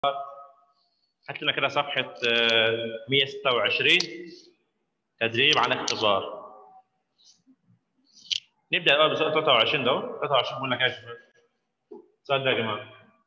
هات لنا كده صفحة آه، 126 تدريب على اختبار نبدأ الأول بسؤال 23 ده 23 بيقول لك إيه يا شباب؟ السؤال ده يا جماعة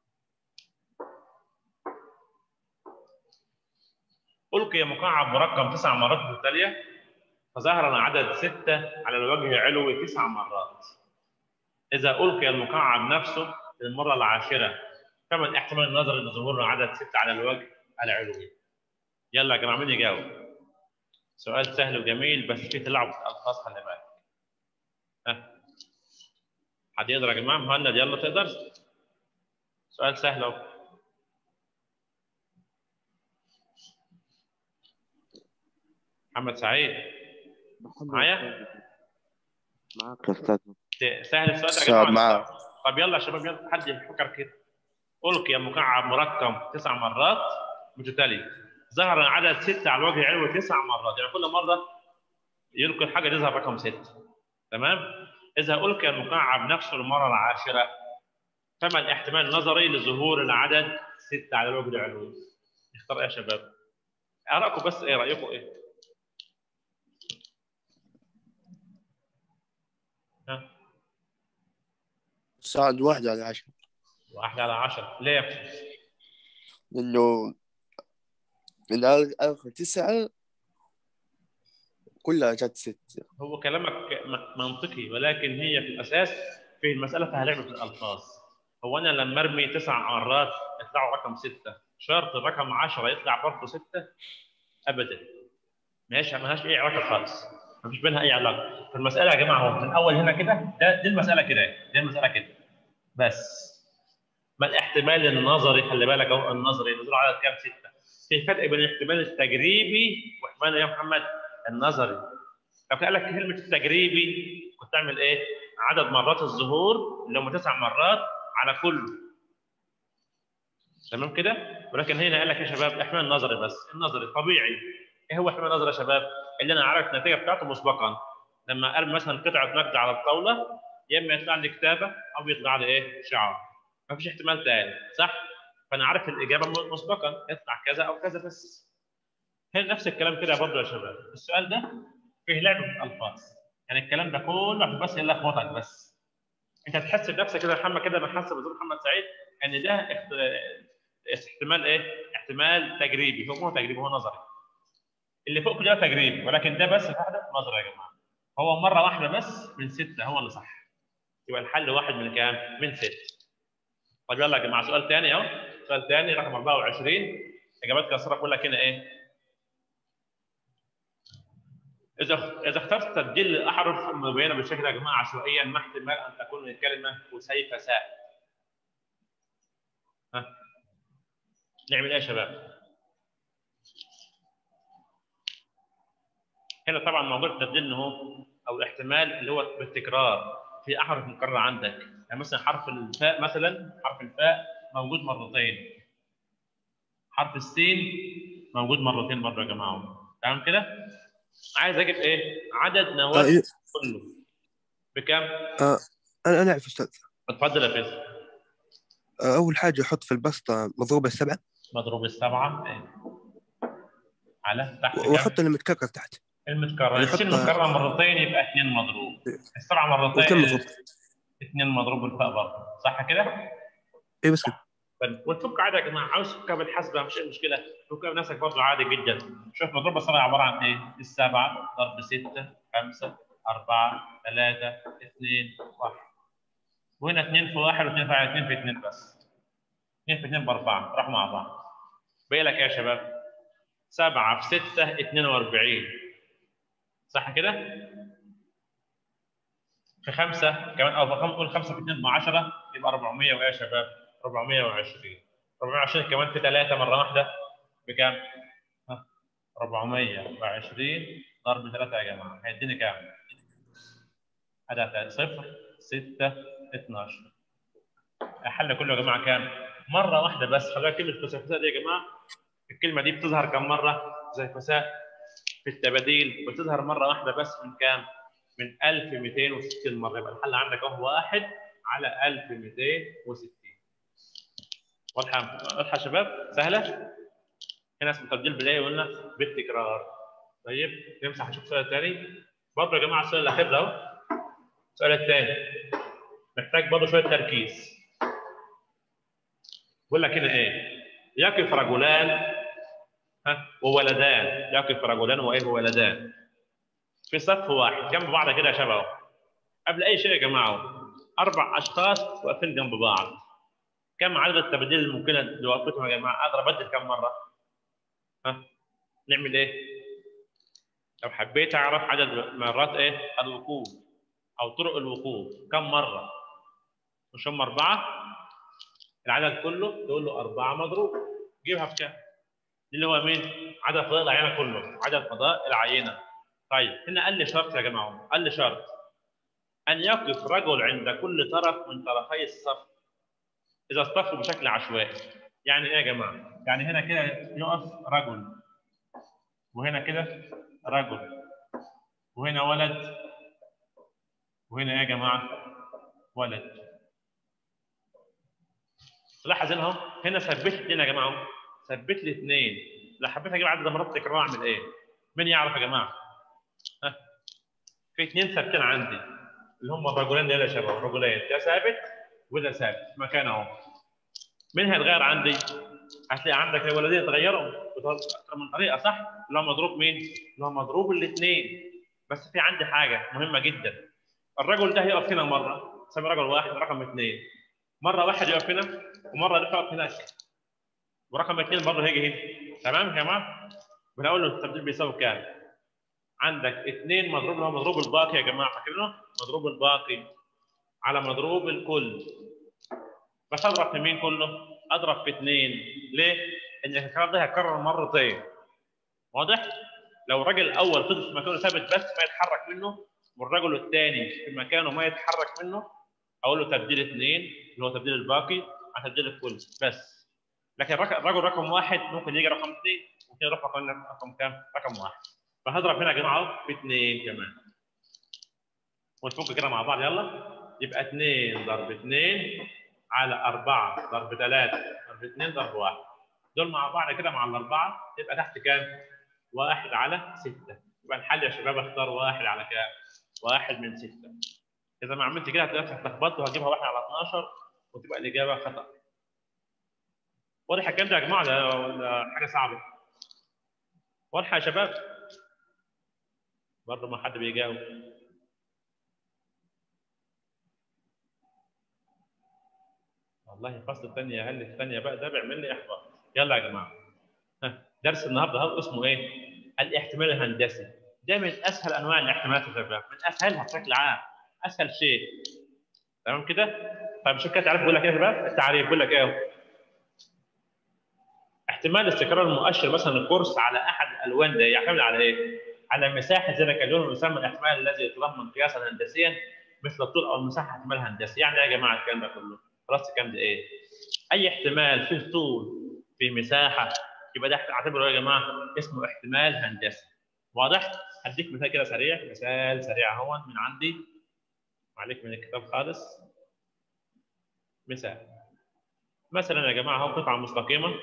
ألقي مكعب مرقم تسع مرات متتالية فظهر عدد ستة على الوجه العلوي تسع مرات إذا ألقي المكعب نفسه للمرة العاشرة فما الاحتمال النظري لظهور عدد ستة على الوجه العلوي يلا يا جماعة مين يجاوب؟ سؤال سهل وجميل بس فيه تلعب الألفاظ خلي بالك ها حد يقدر يا جماعة مهند يلا تقدر سؤال سهل أهو محمد سعيد معايا؟ معاك يا استاذ سهل السؤال ده يا السؤال جماعة معاك. طب يلا يا شباب يلا حد يفكر كده ألقي مكعب مركب تسع مرات متتالية ظهر عدد ستة على الوجه العلوي تسع مرات يعني كل مرة يلقي الحاجة يظهر رقم ستة تمام إذا ألقي المكعب نفسه المرة العاشرة فما الاحتمال النظري لظهور العدد ستة على الوجه العلوي اختار إيه يا شباب آرائكم بس إيه رأيكم إيه ها صعد واحد على عشرة واحد على عشرة ليه لأنه من آخر تسعة كلها جت ست هو كلامك م- منطقي ولكن هي في الاساس في المساله فيها لعب في الالفاظ هو انا لما ارمي تسع مرات يطلعوا رقم سته شرط الرقم 10 يطلع برضه سته ابدا ماشي مالهاش اي علاقه خالص مفيش بينها اي علاقه فالمساله يا جماعه هو من اول هنا كده ده دي المساله كده دي المساله كده بس ما الاحتمال النظري خلي بالك اهو النظري نزول عدد كام سته في فرق بين الاحتمال التجريبي واحتمال يا محمد النظري لو قال لك كلمه التجريبي كنت تعمل ايه؟ عدد مرات الظهور اللي هم تسع مرات على كله. تمام كده؟ ولكن هنا قال لك يا شباب احتمال نظري بس، النظري طبيعي. ايه هو احتمال نظري يا شباب؟ اللي انا عارف النتيجه بتاعته مسبقا. لما ارمي مثلا قطعه نقد على الطاوله يا اما يطلع لي كتابه او يطلع لي ايه؟ شعار. ما فيش احتمال تاني، صح؟ فانا عارف الاجابه مسبقا يطلع كذا او كذا بس. هنا نفس الكلام كده برضه يا شباب، السؤال ده فيه لعب في الالفاظ يعني الكلام ده كله عشان بس يلخبطك بس انت تحس بنفسك كده يا محمد كده ما حاسس بدور محمد سعيد ان ده اخت... احتمال ايه؟ احتمال تجريبي هو مو تجريبي هو نظري اللي فوق ده تجريبي ولكن ده بس واحده نظري يا جماعه هو مره واحده بس من سته هو اللي صح يبقى الحل واحد من كام؟ من سته طب يلا يا جماعه سؤال ثاني اهو سؤال ثاني رقم 24 اجابات كسره كلها هنا ايه؟ اذا اذا اخترت تبديل الاحرف المبينه بالشكل ده يا جماعه عشوائيا ما احتمال ان تكون الكلمه وسيف ساء ها نعمل ايه يا شباب؟ هنا طبعا موجود التبديل هو او الاحتمال اللي هو بالتكرار في احرف مكرره عندك يعني مثلا حرف الفاء مثلا حرف الفاء موجود مرتين حرف السين موجود مرتين برضه يا جماعه تمام كده؟ عايز اجيب ايه؟ عدد آه، نواه إيه. كله بكام؟ آه، أنا أنا أعرف أستاذ اتفضل يا فيصل آه، أول حاجة أحط في البسطة مضروبة السبعة مضروب السبعه إيه؟ على تحت وأحط كام؟ اللي متكرر تحت المتكرر يحط- السين مكرر مرتين يبقى اثنين مضروب السبعه وكم مرتين مضروب؟ اثنين مضروب الفاء برضه صح كده؟ إيه بس كده طيب وتفك عادي يا جماعه عاوز تفكها بالحسبه مش أي مشكله تفكها بنفسك برضه عادي جدا شوف مضروب السبعه عباره عن ايه؟ السبعه ضرب سته خمسه اربعه ثلاثه اثنين واحد وهنا اثنين في واحد واثنين في واحد اثنين في اثنين بس اثنين في اثنين باربعه راح مع بعض باقي لك إيه يا شباب سبعه في سته 42 صح كده؟ في خمسه كمان او رقم قول خمسه في اثنين ب 10 يبقى 400 ويا شباب 420 420 كمان في ثلاثه مره واحده بكام؟ ها 420 ضرب 3 يا جماعه هيديني كام؟ هذا صفر 6 12 الحل كله يا جماعه كام؟ مره واحده بس خليها كلمه فسفساء دي يا جماعه الكلمه دي بتظهر كم مره زي فساء في التباديل بتظهر مره واحده بس من كام؟ من 1260 مره يبقى الحل عندك اهو واحد على 1260 واضحه واضحه يا شباب سهله هنا اسمه تبديل بدايه وقلنا بالتكرار طيب نمسح نشوف سؤال تاني برضه يا جماعه السؤال الاخير ده اهو السؤال الثاني محتاج برضه شويه تركيز بيقول لك هنا ايه يقف رجلان ها وولدان يقف رجلان وايه وولدان في صف واحد جنب بعض كده يا شباب قبل اي شيء يا جماعه اربع اشخاص واقفين جنب بعض كم عدد التبديل الممكنه لوقفتهم يا جماعه اقدر ابدل كم مره ها نعمل ايه لو حبيت اعرف عدد مرات ايه الوقوف او طرق الوقوف كم مره مش هم اربعه العدد كله تقول له اربعه مضروب جيبها في كام اللي هو مين عدد فضاء العينه كله عدد فضاء العينه طيب هنا قال لي شرط يا جماعه قال لي شرط ان يقف رجل عند كل طرف من طرفي الصف اذا اصطفوا بشكل عشوائي يعني ايه يا جماعه يعني هنا كده يقف رجل وهنا كده رجل وهنا ولد وهنا ايه يا جماعه ولد لاحظ هنا اهو هنا ثبت لي اثنين يا جماعه ثبت لي اثنين لو حبيت اجيب عدد مرات تكرار اعمل ايه؟ مين يعرف يا جماعه؟ ها في اثنين ثابتين عندي اللي هم الرجلين دول يا شباب الرجلين ده ثابت وده ثابت مكانه اهو مين هيتغير عندي؟ هتلاقي عندك الولدين اتغيروا اكثر من طريقه صح؟ اللي هو مضروب مين؟ اللي هو مضروب الاثنين بس في عندي حاجه مهمه جدا الرجل ده هيقف هنا مره سمي رجل واحد رقم اثنين مره واحد يقف هنا ومره ده يقف هناك ورقم اثنين برضه هيجي هنا تمام يا جماعه؟ بنقول له التبديل بيساوي كام؟ عندك اثنين مضروب اللي هو مضروب الباقي يا جماعه فاكرينه؟ مضروب الباقي على مضروب الكل بس اضرب في مين كله؟ اضرب في اثنين ليه؟ ان التكرار ده هيتكرر مرتين واضح؟ لو الراجل الاول فضل في مكانه ثابت بس ما يتحرك منه والرجل الثاني في مكانه ما يتحرك منه اقول له تبديل اثنين اللي هو تبديل الباقي على تبديل الكل بس لكن الرجل رقم واحد ممكن يجي رقم اثنين ممكن يروح رقم رقم كام؟ رقم واحد فهضرب هنا يا جماعه في اثنين كمان ونفك كده مع بعض يلا يبقى اثنين ضرب اثنين على أربعة ضرب ثلاثة ضرب اثنين ضرب واحد دول مع بعض كده مع الأربعة يبقى تحت كام؟ واحد على ستة يبقى الحل يا شباب اختار واحد على كام؟ واحد من ستة إذا ما عملت كده هتلاقيك اتلخبطت وهتجيبها واحد على 12 وتبقى الإجابة خطأ واضح الكلام ده يا جماعة ده حاجة صعبة واضحة يا شباب؟ برضه ما حد بيجاوب والله الفصل الثاني هل الثانيه بقى ده بيعمل لي احباط يلا يا جماعه درس النهارده هو اسمه ايه؟ الاحتمال الهندسي ده من اسهل انواع الاحتمالات يا شباب من اسهلها بشكل عام اسهل شيء تمام كده؟ طيب شوف كده تعرف بيقول لك ايه يا شباب؟ التعريف بيقول لك ايه؟ احتمال استقرار المؤشر مثلا الكورس على احد الالوان ده يعتمد على ايه؟ على مساحه ذلك اللون يسمى الاحتمال الذي يتضمن قياسا هندسيا مثل الطول او المساحه احتمال هندسي يعني ايه يا جماعه الكلام ده كله؟ خلاص الكلام ده ايه؟ اي احتمال فيه طول في مساحه يبقى ده اعتبره يا جماعه اسمه احتمال هندسي واضح؟ هديك مثال كده سريع مثال سريع اهو من عندي عليك من الكتاب خالص مثال مثلا يا جماعه اهو قطعه مستقيمه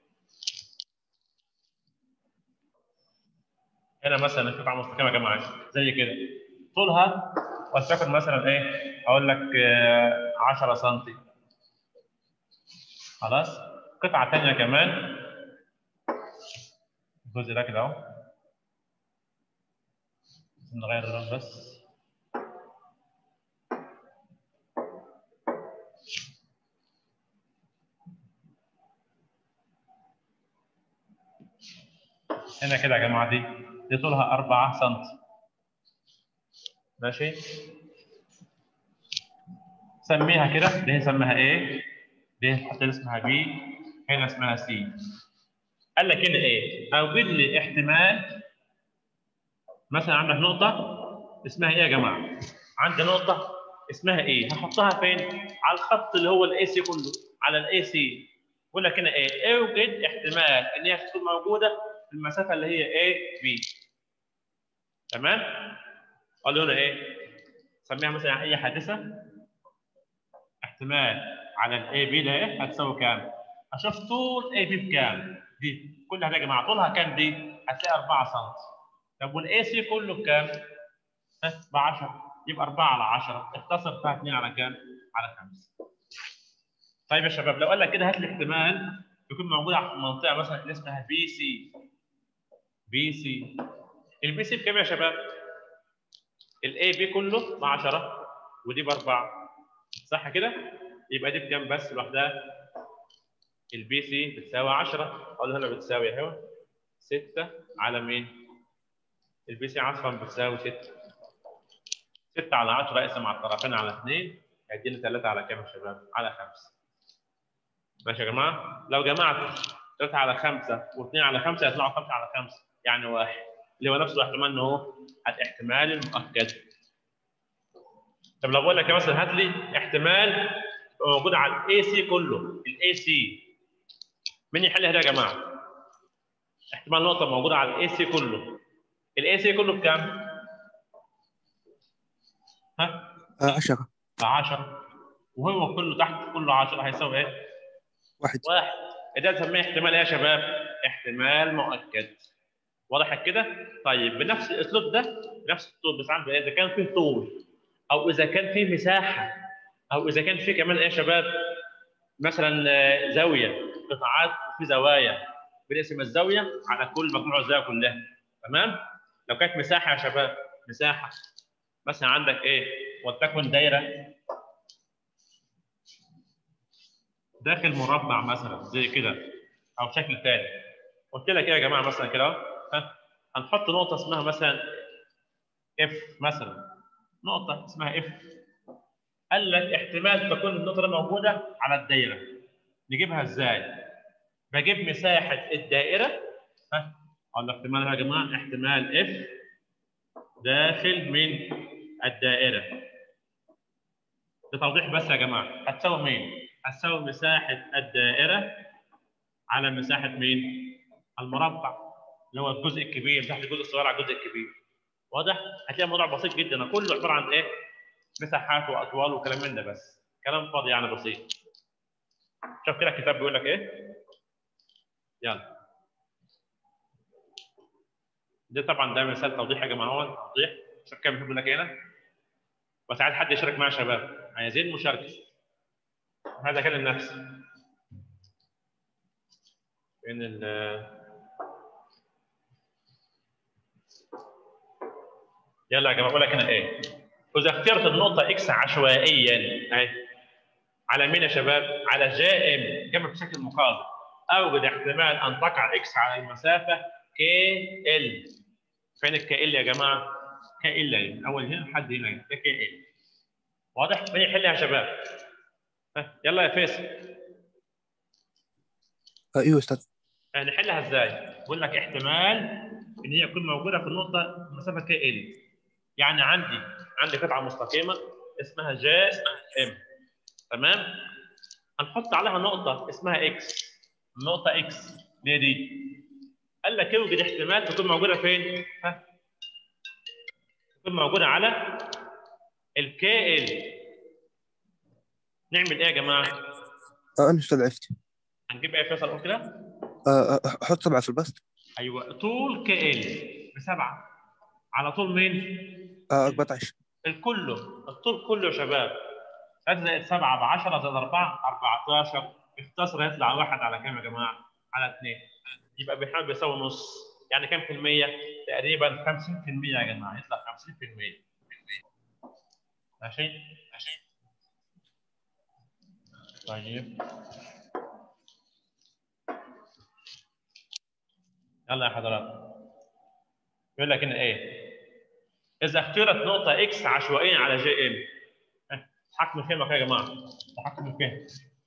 هنا مثلا قطعه مستقيمه يا جماعه زي كده طولها ولتكن مثلا ايه اقول لك 10 سم خلاص قطعه ثانيه كمان الجزء ده كده اهو نغير اللون بس هنا كده يا جماعه دي دي طولها 4 سم ماشي سميها كده دي نسميها ايه دي نحط اسمها بي هنا اسمها سي قال لك هنا ايه اوجد لي احتمال مثلا عندك نقطه اسمها ايه يا جماعه عندي نقطه اسمها ايه هحطها فين على الخط اللي هو الاي سي كله على الاي سي بقول لك هنا ايه اوجد احتمال ان هي تكون موجوده في المسافه اللي هي ايه بي تمام قال له هنا ايه سميها مثلا اي حادثه احتمال على الاي بي ده ايه هتساوي كام اشوف طول اي بي بكام دي كلها دي يا جماعه طولها كام دي هتلاقي 4 سم طب والاي سي كله بكام ب 10 يبقى 4 على 10 اختصر فيها 2 على كام على 5 طيب يا شباب لو قال لك كده هات لي احتمال يكون موجود في منطقه مثلا اللي اسمها بي سي بي سي البي سي بكام يا شباب الاي بي كله ب 10 ودي باربعه صح كده يبقى دي بكام بس لوحدها البي سي بتساوي 10 اقول هنا بتساوي اهو 6 على مين البي سي عصفا بتساوي 6 6 على 10 اقسم على الطرفين على 2 هيديني 3 على كام يا شباب على 5 ماشي يا جماعه لو جمعت 3 على 5 و2 على 5 يطلعوا 5 على 5 يعني واحد اللي هو نفس الاحتمال ان هو الاحتمال المؤكد طب لو بقول لك مثلا هات لي احتمال موجود على الاي سي كله الاي سي مين يحل هنا يا جماعه احتمال نقطه موجوده على الاي سي كله الاي سي كله بكام ها 10 10 وهو كله تحت كله 10 هيساوي ايه واحد واحد ده نسميه احتمال ايه يا شباب احتمال مؤكد واضح كده طيب بنفس الاسلوب ده بنفس الطول بس عندي اذا كان فيه طول او اذا كان فيه مساحه او اذا كان فيه كمان ايه يا شباب مثلا آه، زاويه قطاعات في زوايا بنقسم الزاويه على كل مجموع الزوايا كلها تمام لو كانت مساحه يا شباب مساحه مثلا عندك ايه ولتكن دايره داخل مربع مثلا زي كده او شكل ثاني قلت لك ايه يا جماعه مثلا كده أهو، ها هنحط نقطه اسمها مثلا اف مثلا نقطه اسمها اف قال لك احتمال تكون النقطه دي موجوده على الدايره نجيبها ازاي بجيب مساحه الدائره ها اقول لك احتمال يا جماعه احتمال اف داخل من الدائره لتوضيح بس يا جماعه هتساوي مين هتساوي مساحه الدائره على مساحه مين المربع اللي هو الجزء الكبير مساحه الجزء الصغير على الجزء الكبير واضح هتلاقي الموضوع بسيط جدا كله عباره عن ايه مساحات واطوال وكلام من ده بس كلام فاضي يعني بسيط شوف كده الكتاب بيقول لك ايه يلا ده طبعا ده مثال توضيح يا جماعه هو توضيح شوف كام بيقول لك إيه هنا بس عايز حد يشارك معايا يا شباب عايزين مشاركه هذا كان النفس فين ال يلا يا جماعه بقول لك هنا ايه اذا اخترت النقطه اكس عشوائيا اهي على مين يا شباب على جاء ام جمع بشكل مقابل اوجد احتمال ان تقع اكس على المسافه كي ال فين الكي ال يا جماعه كي ال اهي من اول هنا لحد هنا ده كي ال واضح مين يحل يا شباب ها يلا يا فيصل آه، ايوه استاذ نحلها ازاي؟ بقول لك احتمال ان هي تكون موجوده في النقطه مسافه كي ال يعني عندي عندي قطعه مستقيمه اسمها جي ام تمام؟ هنحط عليها نقطه اسمها اكس النقطه اكس اللي هي دي قال لك يوجد احتمال تكون موجوده فين؟ ها؟ تكون موجوده على الكي ال نعمل ايه يا جماعه؟ آه انا استاذ عرفت هنجيب ايه يا فيصل قول كده؟ آه آه، حط سبعه في البسط ايوه طول كي ال بسبعه على طول مين؟ آه 14 الكله الطول كله يا شباب 3 زائد 7 ب 10 زائد 4 14 اختصر يطلع واحد على كام يا جماعه؟ على 2 يبقى بيحاول بيساوي نص يعني كام في المية؟ تقريبا 50% يا جماعه يطلع 50% ماشي؟ ماشي طيب يلا يا حضرات يقول لك هنا ايه؟ اذا اختيرت نقطه اكس عشوائيا على جي ام تحكم فين يا جماعه؟ تحكم فين؟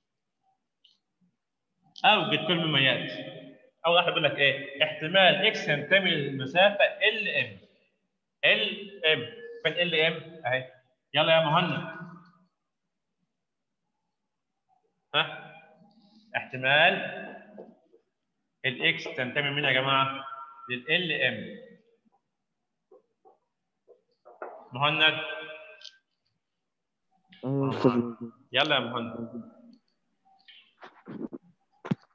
اوجد كل المميزات اول واحد بيقول لك ايه؟ احتمال اكس ينتمي للمسافه ال ام ال ام فين ال ام؟ اهي يلا يا مهند ها احتمال الاكس تنتمي مين يا جماعه؟ لل ام مهند يلا يا مهند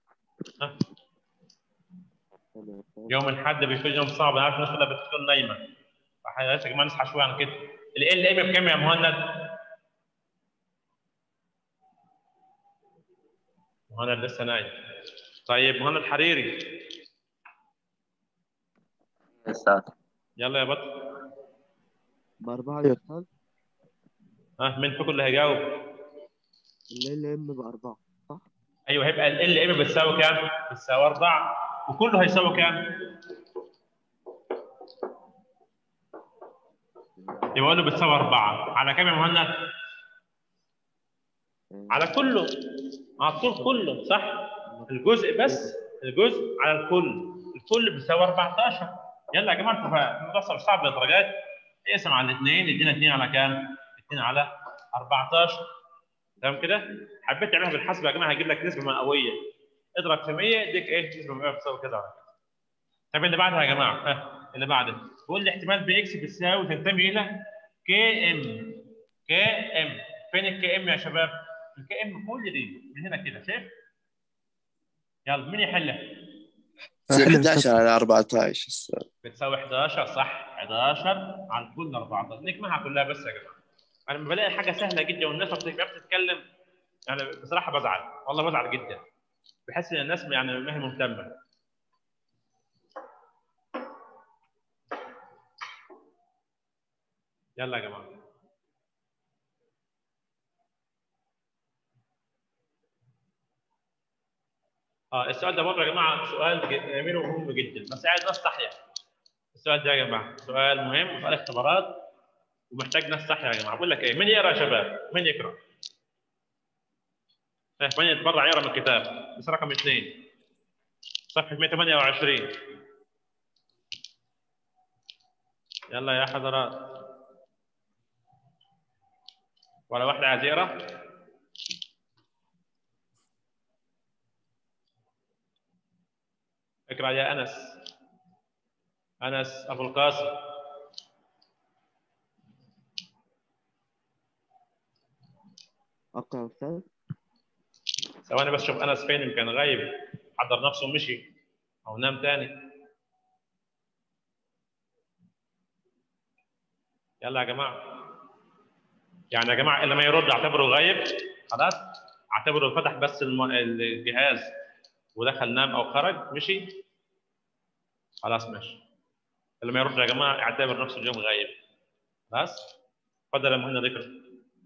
يوم الاحد بيكون يوم صعب انا عارف الناس كلها بتكون نايمه فحضرتك يا جماعه نصحى شويه عن كده ال ال ام بكام يا مهند؟ مهند لسه نايم طيب مهند حريري أستاذ يلا يا بطل بأربعة يا أستاذ ها مين فيكم اللي هيجاوب؟ الليل إم بأربعة صح؟ ايوه هيبقى ال ال ام بتساوي كام؟ بتساوي 4 وكله هيساوي كام؟ يبقى اقول له بتساوي 4 على كام يا مهند؟ على كله على الطول كله صح؟ الجزء بس الجزء على الكل الكل بيساوي 14 يلا يا جماعه انتوا الموضوع صعب صعب بالدرجات اقسم على الاثنين يدينا 2 على كام؟ 2 على 14 تمام كده؟ حبيت تعملها بالحسبه يا جماعه هيجيب لك نسبه مئويه اضرب في 100 يديك ايه؟ نسبه مئويه بتساوي كده على كده. طب اللي بعدها يا جماعه ها اللي بعده بيقول لي احتمال بي اكس بتساوي تنتمي الى كي ام كي ام فين الكي ام يا شباب؟ الكي ام كل دي من هنا كده شايف؟ يلا مين يحلها؟ أحلى 11 أستاذ. على 14 أستاذ بتساوي 11 صح 11 على كل 14 نجمعها كلها بس يا جماعه انا لما بلاقي حاجه سهله جدا والناس ما بتعرفش تتكلم يعني بصراحه بزعل والله بزعل جدا بحس ان الناس يعني ما هي مهتمه يلا يا جماعه اه السؤال ده برضه يا جماعه سؤال جميل ومهم جدا بس عايز ناس صحيه السؤال ده يا جماعه سؤال مهم وسؤال اختبارات ومحتاج ناس صحيه يا جماعه بقول لك ايه مين يقرا يا شباب مين يقرا إيه، من يتبرع يقرا من الكتاب بس رقم اثنين صفحه 128 يلا يا حضرات ولا واحد عايز يقرا اقرا يا انس انس ابو القاسم أقرأ يا أستاذ ثواني بس شوف انس فين كان غايب حضر نفسه ومشي او نام تاني يلا يا جماعه يعني يا جماعه اللي ما يرد اعتبره غايب خلاص اعتبره فتح بس الم... الجهاز ودخل نام او خرج مشي خلاص ماشي اللي ما يرد يا جماعه اعتبر نفسه اليوم غايب خلاص اتفضل يا مهند ذكر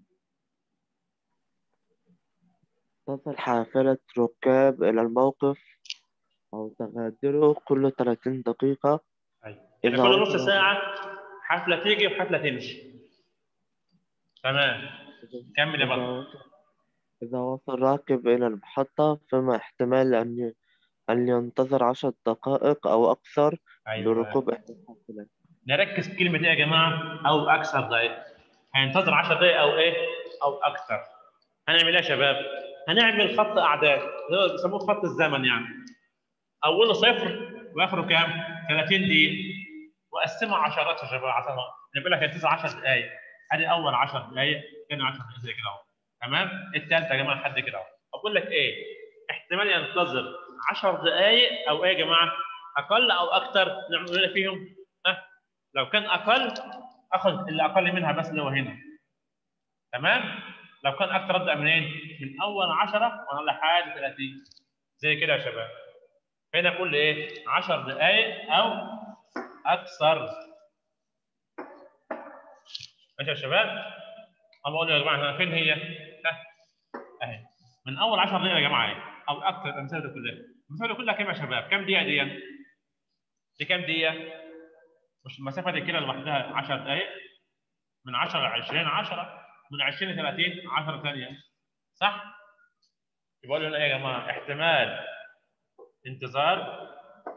تصل حافلة ركاب إلى الموقف أو تغادره كل 30 دقيقة ايوه يعني إذا كل نص وصل- ساعه حفله تيجي وحفله تمشي تمام كمل يا إذا بطل وصل- إذا وصل راكب إلى المحطة فما احتمال أن ي- أن ينتظر عشر دقائق أو أكثر ايوه لركوب إحدى الحافلات نركز في كلمه ايه يا جماعه او اكثر دقائق هينتظر 10 دقائق او ايه او اكثر هنعمل ايه يا شباب هنعمل خط اعداد اللي هو بيسموه خط الزمن يعني اوله صفر واخره كام 30 دقيقه وقسمها عشرات يا شباب عشان نقول لك هينتظر 10 دقائق ادي اول 10 دقائق ثاني 10 دقائق زي كده اهو تمام الثالثه يا جماعه لحد كده اهو اقول لك ايه احتمال ينتظر 10 دقائق او ايه يا جماعه اقل او اكثر نعمل لنا فيهم ها لو كان اقل اخذ اللي اقل منها بس اللي هو هنا تمام لو كان اكثر ابدا منين من اول 10 وانا لحد 30 زي كده يا شباب هنا اقول لي ايه 10 دقائق او اكثر ماشي يا شباب انا بقول يا جماعه هنا فين هي ها اهي من اول 10 دقائق يا جماعه اهي او اكثر الامثله دي كلها الامثله دي كلها كام يا شباب كام دقيقه دي دي كام دقيقه مش المسافه دي كده لوحدها 10 دقائق من 10 ل 20 10 من 20 ل 30 10 ثانيه صح؟ يبقى لنا ايه يا جماعه؟ احتمال انتظار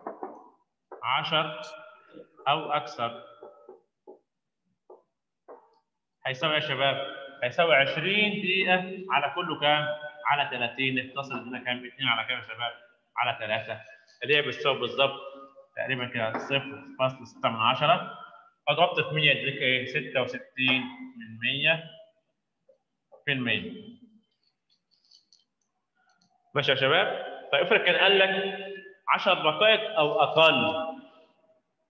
10 او اكثر هيساوي يا شباب؟ هيساوي 20 دقيقة على كله كام؟ على 30 اختصر هنا كام؟ 2 على كام يا شباب؟ على 3 اللي هي بتساوي بالظبط تقريبا كده 0.6 من 10 فضربت في 100 يديك ايه 66 من 100 في المية ماشي يا شباب طيب افرض كان قال لك 10 دقائق او اقل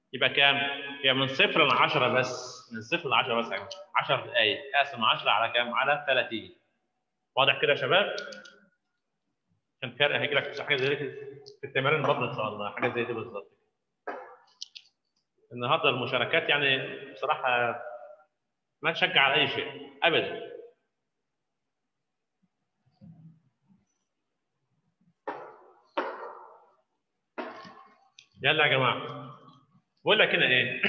يبقى كام؟ يبقى من صفر ل 10 بس من صفر ل 10 بس 10 دقائق اقسم 10 على كام؟ على 30 واضح كده يا شباب؟ عشان فرق هيجي لك حاجه زي كده في التمارين البطن ان شاء الله حاجه زي دي بالظبط النهارده المشاركات يعني بصراحه ما تشجع على اي شيء ابدا يلا يا جماعه بقول لك هنا ايه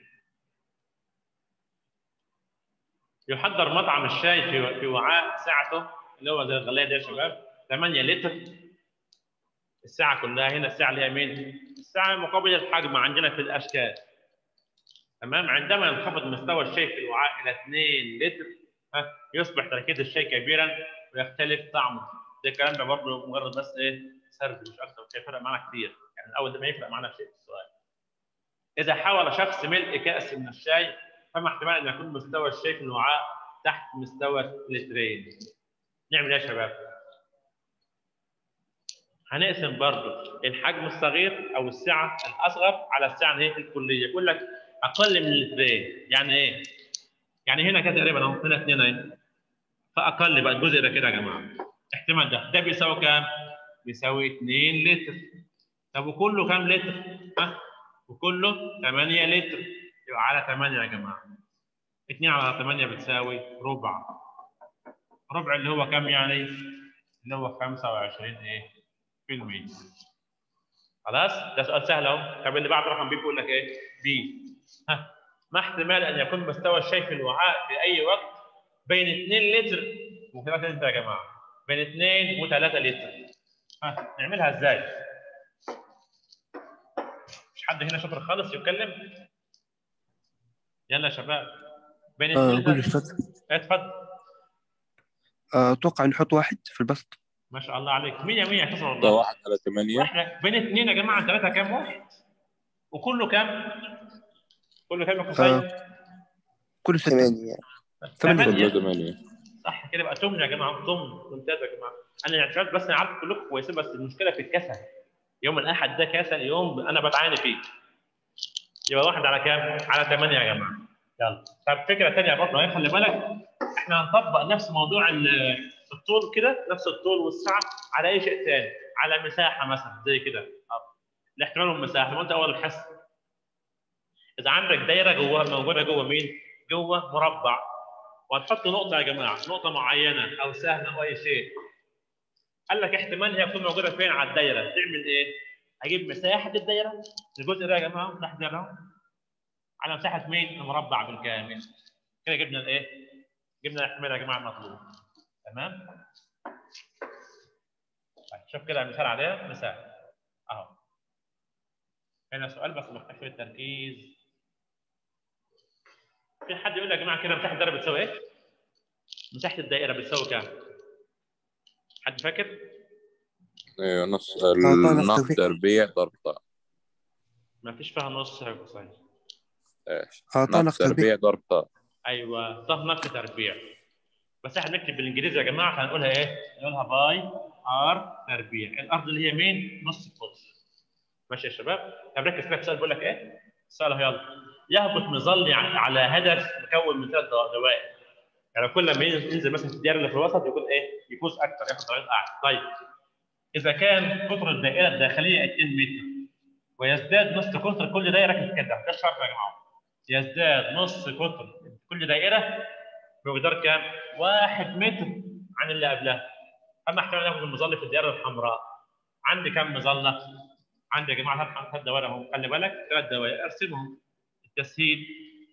يحضر مطعم الشاي في في وعاء سعته اللي هو زي الغلايه دي يا شباب 8 لتر الساعه كلها هنا الساعه اللي هي مين؟ الساعه مقابل الحجم عندنا في الاشكال تمام عندما ينخفض مستوى الشاي في الوعاء الى 2 لتر ها يصبح تركيز الشاي كبيرا ويختلف طعمه ده الكلام ده برضه مجرد بس ايه سرد مش اكتر مش هيفرق معانا كتير يعني الاول ده ما يفرق معانا شيء في السؤال اذا حاول شخص ملء كاس من الشاي فما احتمال ان يكون مستوى الشاي في الوعاء تحت مستوى لترين نعمل ايه يا شباب؟ هنقسم برضه الحجم الصغير او السعه الاصغر على السعه اللي هي الكليه يقول لك اقل من لترين يعني ايه؟ يعني هنا كده تقريبا اهو هنا اثنين اهي فاقل بقى الجزء ده كده يا جماعه احتمال ده ده بيساوي كام؟ بيساوي 2 لتر طب وكله كام لتر؟ ها؟ وكله 8 لتر يبقى على 8 يا جماعه 2 على 8 بتساوي ربع ربع اللي هو كام يعني؟ اللي هو 25 ايه؟ في المية خلاص؟ ده سؤال سهل اهو طب اللي بعد رقم بي بيقول لك ايه؟ بي ها ما احتمال ان يكون مستوى الشاي في الوعاء في اي وقت بين 2 لتر و3 لتر يا جماعه بين 2 و3 لتر ها نعملها ازاي؟ مش حد هنا شاطر خالص يتكلم؟ يلا يا شباب بين آه، 2 قول لتر استاذ اتفضل آه، اتوقع نحط واحد في البسط ما شاء الله عليك 100 100 تصل ده والله واحد على ثمانية احنا بين اثنين يا جماعه ثلاثه كام واحد وكله كام؟ كله كام يا آه، حسين؟ كل ستة ثمانية ثمانية. كله ثمانية ثمانية صح كده بقى تمن يا جماعه تمن ممتاز يا جماعه انا يعني شايف بس انا عارف كلكم كويسين بس المشكله في الكسل يوم الاحد ده كسل يوم انا بتعاني فيه يبقى واحد على كام؟ على ثمانيه يا جماعه يلا طب فكره ثانيه برضه اهي خلي بالك احنا هنطبق نفس موضوع ال- الطول كده نفس الطول والسعه على اي شيء ثاني على مساحه مثلا زي كده آه. الاحتمال والمساحه ما انت اول الحس اذا عندك دايره جواها موجوده جوه مين؟ جوه مربع وهتحط نقطه يا جماعه نقطه معينه او سهله او اي شيء قال لك احتمال هي تكون موجوده فين على الدايره تعمل ايه؟ هجيب مساحه الدايره الجزء ده يا جماعه مساحه الدايره اهو على مساحه مين؟ المربع بالكامل كده جبنا الايه؟ جبنا الاحتمال يا جماعه المطلوب تمام؟ طيب شوف كده مثال عليها مثال اهو هنا سؤال بس محتاج شويه تركيز في حد يقول لي يا جماعه كده مساحه الدايره بتساوي ايه؟ مساحه الدائره بتساوي كام؟ حد فاكر؟ ايوه نص طبعاً النص تربيع. تربيع ضرب طاء ما فيش فيها نص يا حسين ايش أعطانا نص تربيع ضرب طاء ايوه طه نفس تربيع بس احنا بنكتب بالانجليزي يا جماعه فهنقولها ايه؟ نقولها باي ار تربيع الارض اللي هي مين؟ نص القطر ماشي يا شباب؟ طب ركز كده في السؤال بيقول لك ايه؟ السؤال اهو يلا يهبط مظلي ع- على هدف مكون من ثلاث دو- دوائر يعني كل ما ينزل مثلا في الدائره اللي في الوسط يكون ايه؟ يفوز اكثر ياخد درجات اعلى طيب اذا كان قطر الدائره الداخليه 2 متر ويزداد نصف قطر كل دائره كده ده الشرط يا جماعه يزداد نص قطر كل دائره بمقدار كام؟ واحد متر عن اللي قبلها. اما احتمال ناخد المظله في الدائره الحمراء. عندي كام مظله؟ عندي يا جماعه ثلاث ثلاث دوائر اهو خلي بالك ثلاث دوائر ارسمهم التسهيل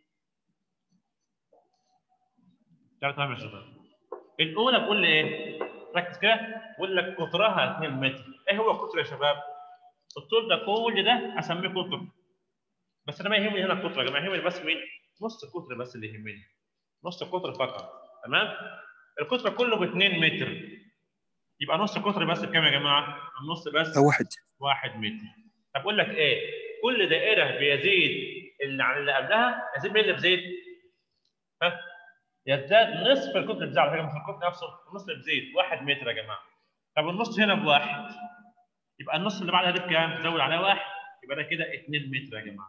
ثلاث تمام يا شباب. الاولى بقول لي ايه؟ ركز كده بقول لك قطرها 2 متر. ايه هو القطر يا شباب؟ الطول ده كل ده اسميه قطر. بس انا ما يهمني هنا القطر يا جماعه يهمني بس مين؟ نص القطر بس اللي يهمني. نص القطر فقط تمام القطر كله ب 2 متر يبقى نص القطر بس بكام يا جماعه النص بس أو واحد واحد متر طب اقول لك ايه كل دائره بيزيد اللي عن اللي قبلها يزيد مين اللي بيزيد ها يزداد نصف القطر اللي بيزيد على فكره مش القطر نفسه النص اللي بيزيد واحد متر يا جماعه طب النص هنا بواحد يبقى النص اللي بعدها دي بكام؟ تزود عليها واحد يبقى ده كده 2 متر يا جماعه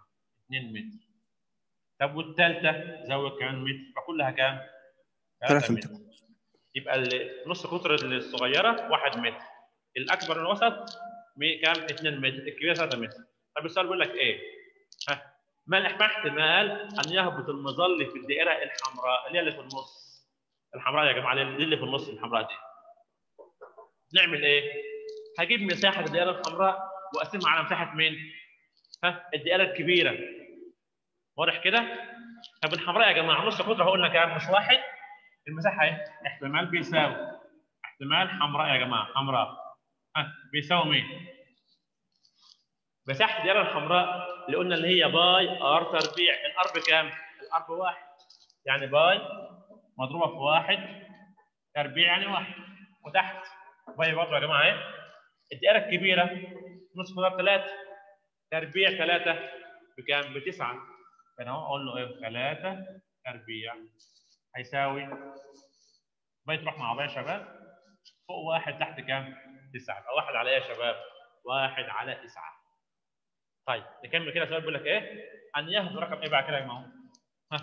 2 متر طب والثالثه زود كمان متر فكلها كام؟ ثلاثة متر يبقى ال- نص قطر الصغيره 1 متر الاكبر الوسط مي- كام 2 متر الكبيره 3 متر طب السؤال بيقول لك ايه؟ ها ما ما احتمال ان يهبط المظل في الدائره الحمراء اللي هي اللي في النص الحمراء يا جماعه اللي اللي في النص الحمراء دي نعمل ايه؟ هجيب مساحه الدائره الحمراء واقسمها على مساحه مين؟ ها الدائره الكبيره واضح كده؟ طب الحمراء يا جماعه نص قطر قلنا كام؟ مش واحد المساحه ايه؟ احتمال بيساوي احتمال حمراء يا جماعه حمراء ها بيساوي مين؟ مساحه الدائره الحمراء اللي قلنا اللي هي باي ار تربيع الار بكام؟ الار بواحد يعني باي مضروبه في واحد تربيع يعني واحد وتحت باي برضه يا جماعه ايه؟ الدائره الكبيره نص قطر ثلاثه تربيع ثلاثه بكام؟ بتسعه فانا اهو اقول له ايه؟ ثلاثه تربيع هيساوي باي تروح مع باي يا شباب فوق واحد تحت كام؟ تسعه يبقى واحد على ايه يا شباب؟ واحد على تسعه طيب نكمل كده السؤال بيقول لك ايه؟ ان يهبط رقم ايه بقى كده يا جماعه؟ ها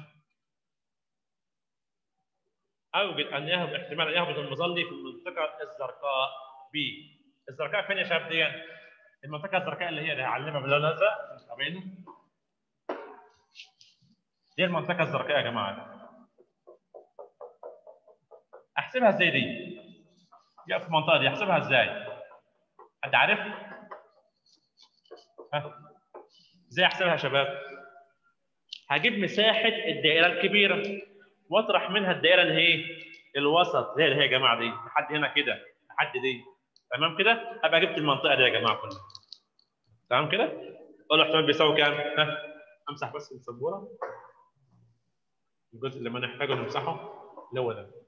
اوجد ان يهبط احتمال ان يهبط المظلي في المنطقه الزرقاء ب الزرقاء فين يا شباب دي؟ المنطقه الزرقاء اللي هي اللي هعلمها باللون الازرق متابعينه؟ دي المنطقه الزرقاء يا جماعه احسبها ازاي دي؟ يقف في المنطقه دي احسبها ازاي؟ حد عارف؟ ها ازاي احسبها يا شباب؟ هجيب مساحه الدائره الكبيره واطرح منها الدائره اللي هي الوسط اللي هي اللي هي يا جماعه دي لحد هنا كده لحد دي تمام كده؟ ابقى جبت المنطقه دي يا جماعه كلها تمام كده؟ قول له احتمال بيساوي كام؟ ها امسح بس السبوره الجزء اللي ما نحتاجه نمسحه اللي هو ده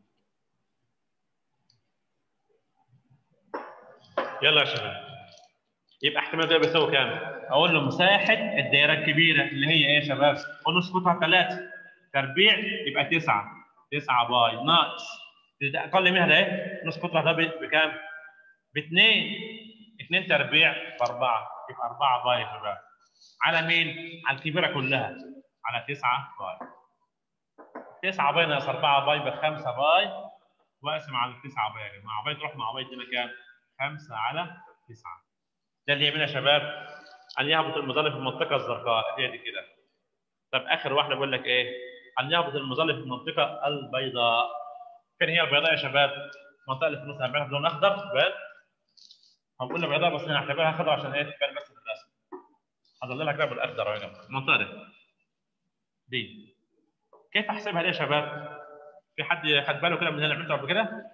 يلا يا شباب يبقى احتمال ده بيساوي كام؟ اقول له مساحه الدائره الكبيره اللي هي ايه يا شباب؟ قول له اسقطها ثلاثه تربيع يبقى 9 9 باي ناقص ده اقل منها ده ايه؟ نص قطرها ده ب- بكام؟ ب 2 2 تربيع باربعه يبقى 4 باي يا شباب على مين؟ على الكبيره كلها على 9 باي 9 باي ناقص 4 باي ب 5 باي واقسم على 9 باي يا جماعه باي تروح مع باي ادينا كام؟ 5 على 9 ده اللي يهمنا يا شباب ان يهبط المظل في المنطقه الزرقاء هي دي كده طب اخر واحده بقول لك ايه؟ ان يهبط المظل في المنطقه البيضاء فين هي البيضاء يا شباب؟ المنطقه اللي في النص هنعملها بلون اخضر بان هنقول بيضاء بس هنعتبرها خضراء عشان ايه تبان بس في الرسم هظللها كده بالاخضر اهو يا جماعه المنطقه دي دي كيف احسبها دي يا شباب؟ في حد خد باله كده من اللي عملته قبل كده؟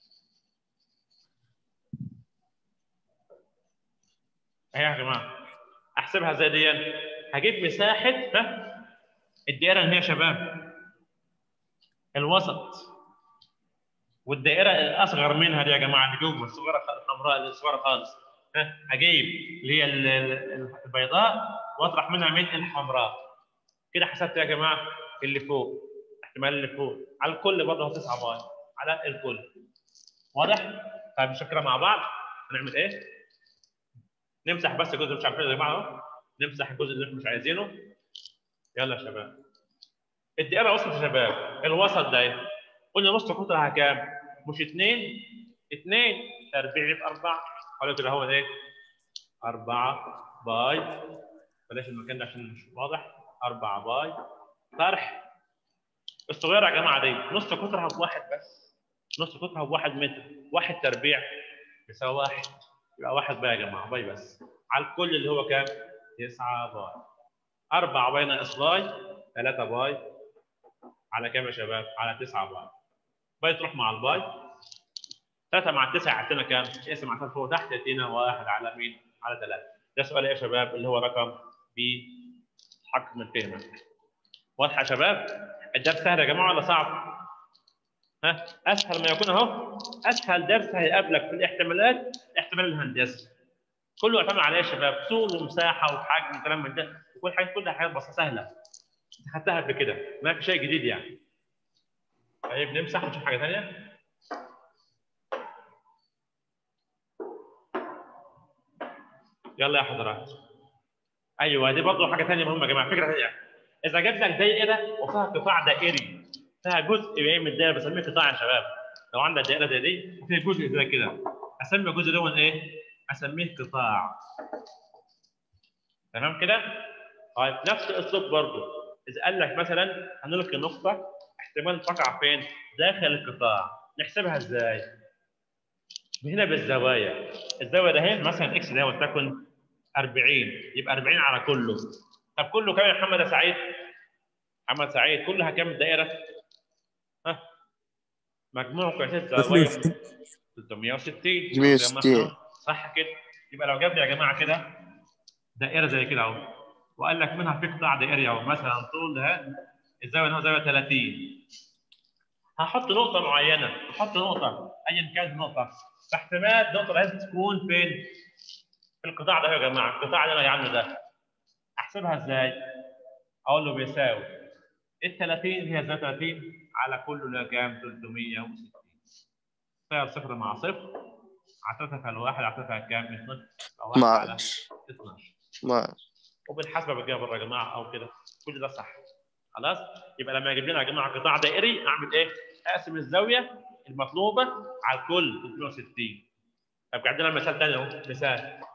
اهي يا جماعه احسبها ازاي دي؟ هجيب مساحه ها الدائره اللي هي يا شباب الوسط والدائره الاصغر منها دي يا جماعه اللي جوه الصغيره الحمراء الصغيره خالص ها هجيب اللي هي ال- ال- البيضاء واطرح منها من الحمراء كده حسبت يا جماعه اللي فوق احتمال اللي فوق على الكل برضه 9 باي على الكل واضح؟ طيب نشوف كده مع بعض هنعمل ايه؟ نمسح بس الجزء اللي مش عارفينه يا جماعه اهو نمسح الجزء اللي احنا مش عايزينه يلا يا شباب الدائره وسط يا شباب الوسط ده ايه؟ قلنا نص قطرها كام؟ مش اثنين اثنين تربيع يبقى اربعه حوالي كده هو ده ايه؟ اربعه باي بلاش المكان ده عشان مش واضح اربعه باي طرح الصغيره يا جماعه دي نص قطرها بواحد بس نص قطرها بواحد متر واحد تربيع بيساوي واحد يبقى واحد باي يا جماعه باي بس على الكل اللي هو كام؟ 9 باي 4 باي ناقص باي 3 باي على كام يا شباب؟ على 9 باي باي تروح مع الباي 3 مع 9 يعطينا كام؟ اقسم على فوق تحت يعطينا 1 على مين؟ على 3 ده سؤال ايه يا شباب؟ اللي هو رقم بي حق من فهمك واضحه يا شباب؟ الدرس سهل يا جماعه ولا صعب؟ ها اسهل ما يكون اهو اسهل درس هيقابلك في الاحتمالات احتمال الهندسي كله يعتمد على ايه يا شباب؟ طول ومساحه وحجم وكلام من ده وكل حاجه كل حاجات بسيطه سهله انت خدتها قبل كده ما في شيء جديد يعني طيب نمسح ونشوف حاجه ثانيه يلا يا حضرات ايوه دي برضه حاجه ثانيه مهمه يا جماعه فكره ثانيه اذا جاب لك دائره وفيها قطاع دائري فيها جزء من الدائره بسميه قطاع يا شباب لو عندك دائره زي دي وفيها جزء زي كده اسمي الجزء ده ايه؟ اسميه قطاع تمام كده؟ طيب نفس الاسلوب برضه اذا قال لك مثلا هنلقي نقطه احتمال تقع فين؟ داخل القطاع نحسبها ازاي؟ هنا بالزوايا الزاويه ده هنا مثلا اكس ده ولتكن 40 يبقى 40 على كله طب كله كام يا محمد يا سعيد؟ محمد سعيد كلها كام دائره؟ ها مجموع قياسات الزوايا 360 360. صح كده يبقى لو جاب لي يا جماعه كده دائره زي كده اهو وقال لك منها في قطاع دائري اهو مثلا طول ده الزاويه هنا زاويه 30 هحط نقطه معينه هحط نقطه ايا كانت النقطه فاحتمال النقطه لازم تكون فين؟ في القطاع ده يا جماعه القطاع اللي انا جعله ده احسبها ازاي؟ اقول له بيساوي ال 30 هي زاويه 30 على كله اللي هي كام؟ 360 صفر صفر مع صفر عطيتها الواحد عطيتها كام؟ 12 واحد على 12 12 12 وبالحسبه بتجيبها بره يا جماعه او كده كل ده صح خلاص يبقى لما يجيب لنا يا جماعه قطاع دائري اعمل ايه؟ اقسم الزاويه المطلوبه على الكل 360 طب عندنا مثال ثاني اهو مثال